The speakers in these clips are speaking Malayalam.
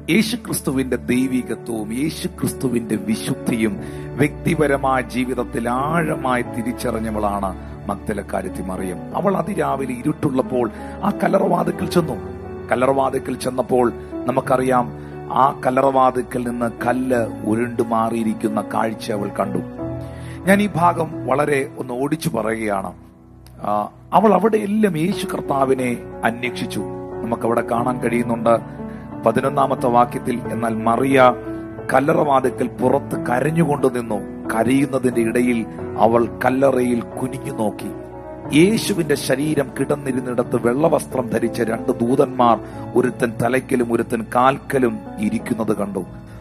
യേശുക്രിസ്തുവിന്റെ ദൈവികത്വവും യേശുക്രിസ്തുവിന്റെ വിശുദ്ധിയും വ്യക്തിപരമായ ജീവിതത്തിൽ ആഴമായി തിരിച്ചറിഞ്ഞവളാണ് മഗ്ദലക്കാരത്തി മറിയം അവൾ അതിരാവിലെ ഇരുട്ടുള്ളപ്പോൾ ആ കല്ലറവാതിക്കൽ ചെന്നു കല്ലറവാതിക്കൽ ചെന്നപ്പോൾ നമുക്കറിയാം ആ കല്ലറവാതിക്കൽ നിന്ന് കല്ല് ഉരുണ്ടു മാറിയിരിക്കുന്ന കാഴ്ച അവൾ കണ്ടു ഞാൻ ഈ ഭാഗം വളരെ ഒന്ന് ഓടിച്ചു പറയുകയാണ് ആ, അവൾ അവിടെ എല്ലാം യേശു കർത്താവിനെ അന്വേഷിച്ചു നമുക്കവിടെ കാണാൻ കഴിയുന്നുണ്ട് പതിനൊന്നാമത്തെ വാക്യത്തിൽ എന്നാൽ മറിയ കല്ലറവാതിക്കൽ പുറത്ത് കരഞ്ഞുകൊണ്ട് നിന്നു കരയുന്നതിന്റെ ഇടയിൽ അവൾ കല്ലറയിൽ കുനിഞ്ഞു നോക്കി യേശുവിന്റെ ശരീരം കിടന്നിരുന്നിടത്ത് വെള്ളവസ്ത്രം ധരിച്ച രണ്ട് ദൂതന്മാർ ഒരുത്തൻ തലയ്ക്കലും ഒരുത്തൻ കാൽക്കലും ഇരിക്കുന്നത് കണ്ടു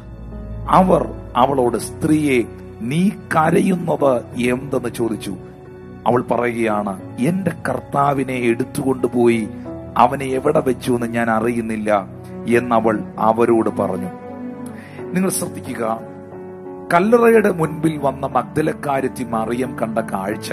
അവർ അവളോട് സ്ത്രീയെ നീ കരയുന്നത് എന്തെന്ന് ചോദിച്ചു അവൾ പറയുകയാണ് എന്റെ കർത്താവിനെ എടുത്തുകൊണ്ടുപോയി അവനെ എവിടെ വെച്ചു എന്ന് ഞാൻ അറിയുന്നില്ല എന്നവൾ അവരോട് പറഞ്ഞു നിങ്ങൾ ശ്രദ്ധിക്കുക കല്ലറയുടെ മുൻപിൽ വന്ന മഗ്ദലക്കാരത്തി മറിയം കണ്ട കാഴ്ച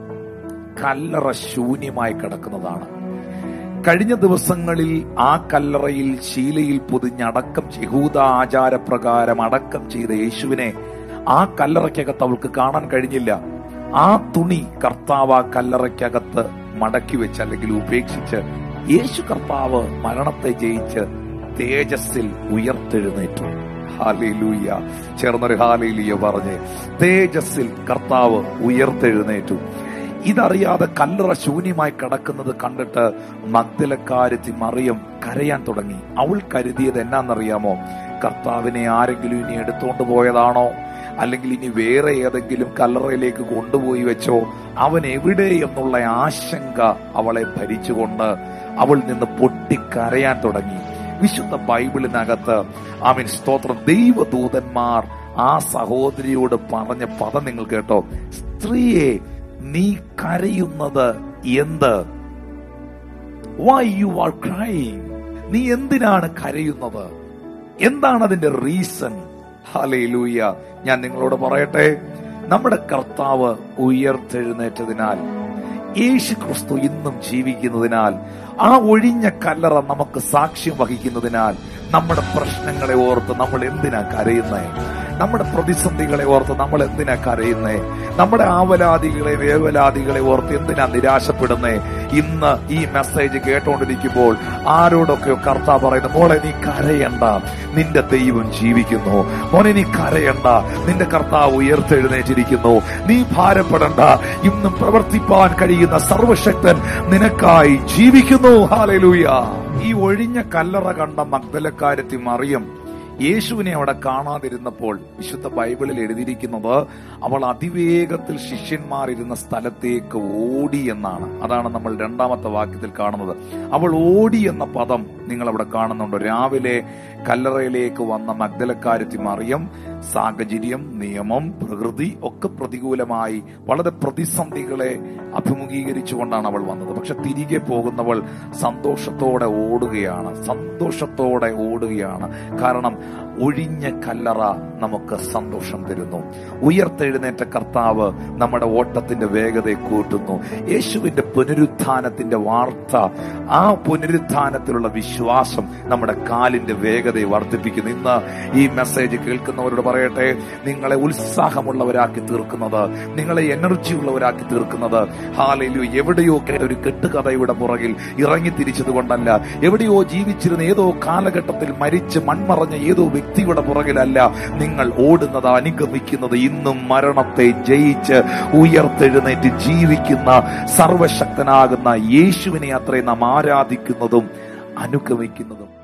കല്ലറ ശൂന്യമായി കിടക്കുന്നതാണ് കഴിഞ്ഞ ദിവസങ്ങളിൽ ആ കല്ലറയിൽ ശീലയിൽ പൊതിഞ്ഞടക്കം യഹൂദ ആചാരപ്രകാരം അടക്കം ചെയ്ത യേശുവിനെ ആ കല്ലറയ്ക്കകത്ത് അവൾക്ക് കാണാൻ കഴിഞ്ഞില്ല ആ തുണി കർത്താവ് ആ കല്ലറയ്ക്കകത്ത് മടക്കി വെച്ച് അല്ലെങ്കിൽ ഉപേക്ഷിച്ച് യേശു കർത്താവ് മരണത്തെ ജയിച്ച് തേജസ്സിൽ ഉയർത്തെഴുന്നേറ്റു ഹാലിലൂയ ചേർന്നൊരു ഹാലിലൂയ പറഞ്ഞ് തേജസ്സിൽ കർത്താവ് ഉയർത്തെഴുന്നേറ്റു ഇതറിയാതെ കല്ലറ ശൂന്യമായി കിടക്കുന്നത് കണ്ടിട്ട് മഗ്ദലക്കാരത്തി മറിയം കരയാൻ തുടങ്ങി അവൾ കരുതിയത് എന്നാന്നറിയാമോ കർത്താവിനെ ആരെങ്കിലും ഇനി എടുത്തോണ്ട് പോയതാണോ അല്ലെങ്കിൽ ഇനി വേറെ ഏതെങ്കിലും കല്ലറയിലേക്ക് കൊണ്ടുപോയി വെച്ചോ അവൻ എവിടെ എന്നുള്ള ആശങ്ക അവളെ ഭരിച്ചുകൊണ്ട് അവൾ നിന്ന് പൊട്ടിക്കരയാൻ തുടങ്ങി വിശുദ്ധ ബൈബിളിനകത്ത് ആമീൻ സ്തോത്രം ദൈവദൂതന്മാർ ആ സഹോദരിയോട് പറഞ്ഞ പദം നിങ്ങൾ കേട്ടോ സ്ത്രീയെ നീ കരയുന്നത് എന്ത് വൈ യു ആർ ക്രൈങ് നീ എന്തിനാണ് കരയുന്നത് എന്താണ് അതിന്റെ റീസൺ ഹലയിലൂയ ഞാൻ നിങ്ങളോട് പറയട്ടെ നമ്മുടെ കർത്താവ് ഉയർത്തെഴുന്നേറ്റതിനാൽ യേശു ക്രിസ്തു ഇന്നും ജീവിക്കുന്നതിനാൽ ആ ഒഴിഞ്ഞ കല്ലറ നമുക്ക് സാക്ഷ്യം വഹിക്കുന്നതിനാൽ നമ്മുടെ പ്രശ്നങ്ങളെ ഓർത്ത് നമ്മൾ എന്തിനാ കരയുന്നേ നമ്മുടെ പ്രതിസന്ധികളെ ഓർത്ത് നമ്മൾ എന്തിനാ കരയുന്നേ നമ്മുടെ ആവലാദികളെ വേവലാദികളെ ഓർത്ത് എന്തിനാ നിരാശപ്പെടുന്നേ ഇന്ന് ഈ മെസ്സേജ് കേട്ടോണ്ടിരിക്കുമ്പോൾ ആരോടൊക്കെയോ കർത്താവ് പറയുന്നു മോളെ നീ കരയണ്ട നിന്റെ ദൈവം ജീവിക്കുന്നു മോനെ നീ കരയണ്ട നിന്റെ കർത്താവ് ഉയർത്തെഴുന്നേറ്റിരിക്കുന്നു നീ ഭാരപ്പെടണ്ട ഇന്നും പ്രവർത്തിപ്പാൻ കഴിയുന്ന സർവശക്തൻ നിനക്കായി ജീവിക്കുന്നു ഹാലലൂയ ഈ ഒഴിഞ്ഞ കല്ലറ കണ്ട മഗ്ദലക്കാരത്തി മറിയം യേശുവിനെ അവിടെ കാണാതിരുന്നപ്പോൾ വിശുദ്ധ ബൈബിളിൽ എഴുതിയിരിക്കുന്നത് അവൾ അതിവേഗത്തിൽ ശിഷ്യന്മാർ ഇരുന്ന സ്ഥലത്തേക്ക് ഓടി എന്നാണ് അതാണ് നമ്മൾ രണ്ടാമത്തെ വാക്യത്തിൽ കാണുന്നത് അവൾ ഓടി എന്ന പദം നിങ്ങൾ അവിടെ കാണുന്നുണ്ട് രാവിലെ കല്ലറയിലേക്ക് വന്ന മഗ്ദലക്കാരത്തി മറിയം സാഹചര്യം നിയമം പ്രകൃതി ഒക്കെ പ്രതികൂലമായി വളരെ പ്രതിസന്ധികളെ അഭിമുഖീകരിച്ചുകൊണ്ടാണ് അവൾ വന്നത് പക്ഷെ തിരികെ പോകുന്നവൾ സന്തോഷത്തോടെ ഓടുകയാണ് സന്തോഷത്തോടെ ഓടുകയാണ് കാരണം ഒഴിഞ്ഞ കല്ലറ നമുക്ക് സന്തോഷം തരുന്നു ഉയർത്തെഴുന്നേറ്റ കർത്താവ് നമ്മുടെ ഓട്ടത്തിന്റെ വേഗതയെ കൂട്ടുന്നു യേശുവിന്റെ പുനരുത്ഥാനത്തിന്റെ വാർത്ത ആ പുനരുത്ഥാനത്തിലുള്ള വിശ്വാസം നമ്മുടെ കാലിന്റെ വേഗതയെ വർദ്ധിപ്പിക്കുന്നു ഇന്ന് ഈ മെസ്സേജ് കേൾക്കുന്നവരോട് പറയട്ടെ നിങ്ങളെ ഉത്സാഹമുള്ളവരാക്കി തീർക്കുന്നത് നിങ്ങളെ എനർജി ഉള്ളവരാക്കി തീർക്കുന്നത് ഹാലയിലു എവിടെയോ കേട്ട ഒരു കെട്ടുകഥയുടെ പുറകിൽ ഇറങ്ങി തിരിച്ചത് കൊണ്ടല്ല എവിടെയോ ജീവിച്ചിരുന്ന ഏതോ കാലഘട്ടത്തിൽ മരിച്ച് മൺമറഞ്ഞ ഏതോ വ്യക്തിയുടെ പുറകിലല്ല നിങ്ങൾ ഓടുന്നത് അനുഗമിക്കുന്നത് ഇന്നും മരണത്തെ ജയിച്ച് ഉയർത്തെഴുന്നേറ്റ് ജീവിക്കുന്ന സർവശക്തനാകുന്ന യേശുവിനെ അത്രയും നാം ആരാധിക്കുന്നതും അനുഗമിക്കുന്നതും